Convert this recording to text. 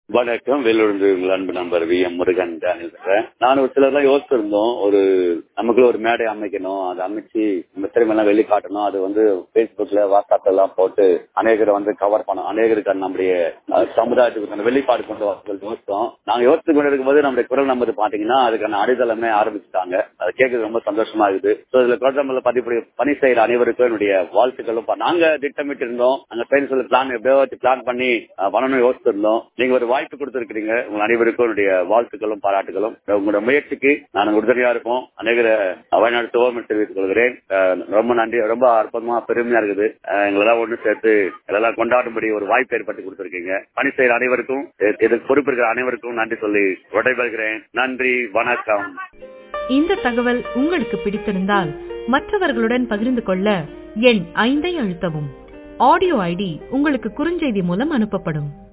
வணக்கம் வேலூர்ந்து உங்கள் அன்பு நண்பர் வி எம் முருகன் டேனியல் பேசுறேன் நான் ஒரு சிலர்லாம் யோசிச்சிருந்தோம் ஒரு நமக்குள்ள ஒரு மேடை அமைக்கணும் அதை அமைச்சு நம்ம திறமையெல்லாம் வெளிக்காட்டணும் அது வந்து பேஸ்புக்ல வாட்ஸ்அப்ல எல்லாம் போட்டு அநேகரை வந்து கவர் பண்ணணும் அநேகருக்கு நம்முடைய அஹ், சமுதாயத்துக்கு அந்த வெளிப்பாடு கொண்டு வரணும் யோசிச்சோம் நாங்க யோசித்து கொண்டு இருக்கும்போது நம்முடைய குரல் நம்பர் பாத்தீங்கன்னா அதுக்கான அடித்தளமே ஆரம்பிச்சுட்டாங்க அதை கேட்கறது ரொம்ப சந்தோஷமா இருக்குது ஸோ இதுல குரல் நம்பர்ல பதிவு பணி செய்யற அனைவருக்கும் என்னுடைய வாழ்த்துக்களும் பா- நாங்க திட்டமிட்டு இருந்தோம் நாங்க பேர் சொல்லி பிளான் எப்படியோ பிளான் பண்ணி அஹ், பண்ணணும்னு யோசிச்சிருந்தோம் நீங்க ஒரு வாய்ப்பு கொடுத்திருக்கிறீங்க உங்க அனைவருக்கும் என்னுடைய வாழ்த்துக்களும் பாராட்டுகளும் உங்களோட முயற்சிக்கு நான் உறுதுணையா இருப்போம் அநேகர வயநாடு துவரம் தெரிவித்துக் கொள்கிறேன் அஹ், ரொம்ப நன்றி ரொம்ப அற்புதமா பெருமையா இருக்குது அஹ், எங்களெல்லாம் ஒண்ணு சேர்த்து எல்லாம் கொண்டாடும்படி ஒரு வாய்ப்பு ஏற்படுத்தி கொடுத்திருக்கீங்க பணி செய்யற அனைவருக்கும் இ- இதுக்கு பொறுப்பு இருக்கிற அனைவருக்கும் நன்றி சொல்லி விடைபெறுகிறேன் நன்றி வணக்கம் இந்த தகவல் உங்களுக்கு பிடித்திருந்தால் மற்றவர்களுடன் பகிர்ந்து கொள்ள எண் ஐந்தை அழுத்தவும் ஆடியோ ஐடி உங்களுக்கு குறுஞ்செய்தி மூலம் அனுப்பப்படும்